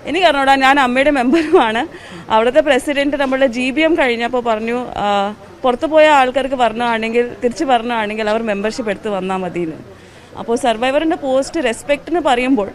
എനിക്ക് അറിഞ്ഞൂടാ ഞാൻ അമ്മയുടെ മെമ്പറുമാണ് അവിടുത്തെ പ്രസിഡന്റ് നമ്മുടെ ജി ബി എം കഴിഞ്ഞപ്പോൾ പറഞ്ഞു ആ, പുറത്തു പോയ ആൾക്കാർക്ക് പറഞ്ഞാണെങ്കിൽ തിരിച്ചു പറഞ്ഞാണെങ്കിൽ അവർ മെമ്പർഷിപ്പ് എടുത്ത് വന്നാൽ മതിയെന്ന് അപ്പോൾ സർവൈവറിന്റെ പോസ്റ്റ് റെസ്പെക്റ്റിന് പറയുമ്പോൾ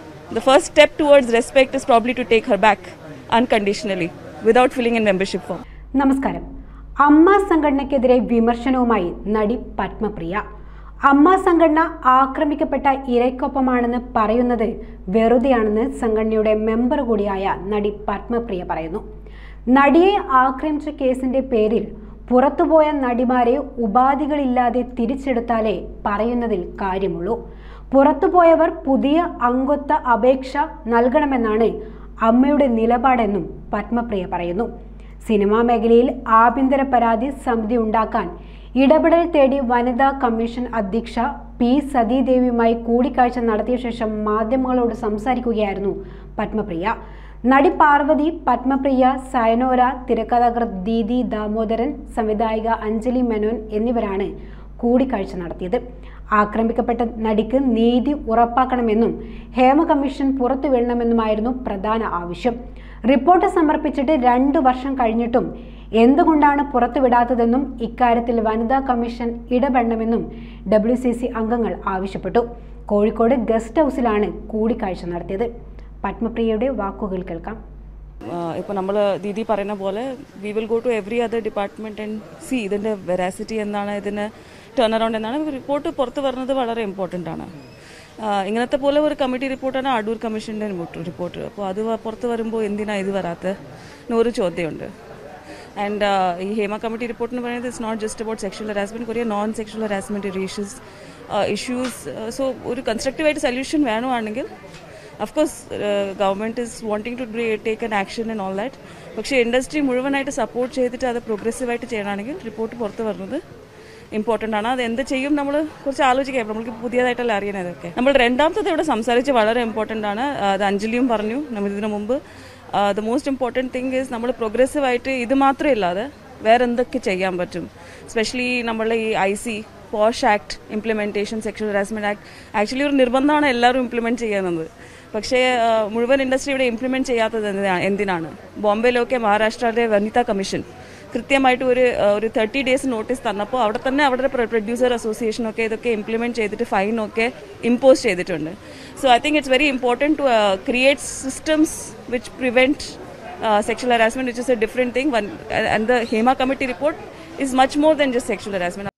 the first step towards respect is probably to take her back unconditionally without filling in membership form നമസ്കാരം അമ്മ സംഘടനയ്ക്കെതിരെ വിമർശനവുമായി നടി പത്മപ്രിയ അമ്മ സംഘടന ആക്രമിക്കപ്പെട്ട ഇരയ്ക്കൊപ്പമാണെന്ന് പറയുന്നത് വെറുതെയാണെന്ന് സംഘടനയുടെ മെമ്പർ കൂടിയായ നടി പത്മപ്രിയ പറയുന്നു നടിയെ ആക്രമിച്ച കേസിന്റെ പേരിൽ പുറത്തുപോയ നടിമാരെ ഉപാധികളില്ലാതെ തിരിച്ചെടുത്താലേ പറയുന്നതിൽ കാര്യമുള്ളൂ പുറത്തുപോയവർ പുതിയ അംഗത്വ അപേക്ഷ നൽകണമെന്നാണ് അമ്മയുടെ നിലപാടെന്നും പത്മപ്രിയ പറയുന്നു സിനിമാ മേഖലയിൽ ആഭ്യന്തര പരാതി സമിതി ഉണ്ടാക്കാൻ ഇടപെടൽ തേടി വനിതാ കമ്മീഷൻ അധ്യക്ഷ പി സതീദേവിയുമായി കൂടിക്കാഴ്ച നടത്തിയ ശേഷം മാധ്യമങ്ങളോട് സംസാരിക്കുകയായിരുന്നു പത്മപ്രിയ നടി പാർവതി പത്മപ്രിയ സയനോര തിരക്കഥാകൃത്ത് ദീദി ദാമോദരൻ സംവിധായിക അഞ്ജലി മേനോൻ എന്നിവരാണ് കൂടിക്കാഴ്ച നടത്തിയത് ആക്രമിക്കപ്പെട്ട നടിക്ക് നീതി ഉറപ്പാക്കണമെന്നും ഹേമ കമ്മീഷൻ പുറത്തുവിടണമെന്നുമായിരുന്നു പ്രധാന ആവശ്യം റിപ്പോർട്ട് സമർപ്പിച്ചിട്ട് രണ്ടു വർഷം കഴിഞ്ഞിട്ടും എന്തുകൊണ്ടാണ് പുറത്തുവിടാത്തതെന്നും ഇക്കാര്യത്തിൽ വനിതാ കമ്മീഷൻ ഇടപെടണമെന്നും ഡബ്ല്യു സി സി അംഗങ്ങൾ ആവശ്യപ്പെട്ടു കോഴിക്കോട് ഗസ്റ്റ് ഹൗസിലാണ് കൂടിക്കാഴ്ച നടത്തിയത് പത്മപ്രിയയുടെ വാക്കുകൾ കേൾക്കാം ഇപ്പോൾ നമ്മൾ ദീദി പറയുന്ന പോലെ we will go to every other department and see ഇതിന്റെ വെറാസിറ്റി എന്താണ് ഇതിന് ടേൺ അറൗണ്ട് എന്നാണ് റിപ്പോർട്ട് പുറത്ത് വരുന്നത് വളരെ ഇമ്പോർട്ടൻ്റ് ആണ് ആ, ഇങ്ങനത്തെ പോലെ ഒരു കമ്മിറ്റി റിപ്പോർട്ടാണ് അടൂർ കമ്മീഷൻ്റെ റിപ്പോർട്ട് അപ്പോൾ അത് വ- പുറത്ത് വരുമ്പോൾ എന്തിനാ ഇത് വരാത്ത എന്നൊരു ചോദ്യമുണ്ട് ആൻഡ് ഈ ഹേമ കമ്മിറ്റി റിപ്പോർട്ട് എന്ന് പറയുന്നത് it's not just about sexual harassment കുറേ non sexual harassment issues issues so ഒരു കൺസ്ട്രക്റ്റീവായിട്ട് സൊല്യൂഷൻ വേണമെങ്കിൽ of course government is wanting to take an action and all that പക്ഷേ ഇൻഡസ്ട്രി മുഴുവനായിട്ട് സപ്പോർട്ട് ചെയ്തിട്ട് അത് പ്രോഗ്രസീവായിട്ട് ചെയ്യണമെങ്കിൽ റിപ്പോർട്ട് പുറത്ത് വരുന്നത് ഇമ്പോർട്ടൻ്റ് ആണ് അത് എന്ത് ചെയ്യും നമ്മൾ കുറച്ച് ആലോചിക്കാം നമ്മൾക്ക് പുതിയതായിട്ടല്ല അറിയണത് ഇതൊക്കെ നമ്മൾ രണ്ടാമത്തത് ഇവിടെ സംസാരിച്ച് വളരെ ഇമ്പോർട്ടൻ്റ് ആണ് ആ, അത് അഞ്ജലിയും പറഞ്ഞു നമ്മൾ ഇതിനു മുമ്പ് the most important thing is നമ്മൾ പ്രോഗ്രസീവായിട്ട് ഇത് മാത്രമേ ഇല്ലാതെ വേറെ എന്തൊക്കെ ചെയ്യാൻ പറ്റും സ്പെഷ്യലി നമ്മളെ ഈ I C POSH act implementation sexual harassment act actually ഒരു നിർബന്ധമാണ് എല്ലാവരും ഇംപ്ലിമെന്റ് ചെയ്യുന്നത് പക്ഷേ ആ, മുഴുവൻ ഇൻഡസ്ട്രി ഇവിടെ ഇംപ്ലിമെന്റ് ചെയ്യാത്തത് എന്തിനാ- എന്തിനാണ് ബോംബെയിലൊക്കെ മഹാരാഷ്ട്രയുടെ വനിതാ കമ്മീഷൻ കൃത്യമായിട്ട് ഒരു ആ, ഒരു തേർട്ടി ഡേയ്സ് നോട്ടീസ് തന്നപ്പോൾ അവിടെ തന്നെ അവിടെ പ്രൊഡ്യൂസർ അസോസിയേഷനൊക്കെ ഇതൊക്കെ ഇംപ്ലിമെന്റ് ചെയ്തിട്ട് ഫൈനൊക്കെ ഇമ്പോസ് ചെയ്തിട്ടുണ്ട് so I think it's very important to create systems which prevent sexual harassment which is a different thing and the Hema committee report is much more than just sexual harassment.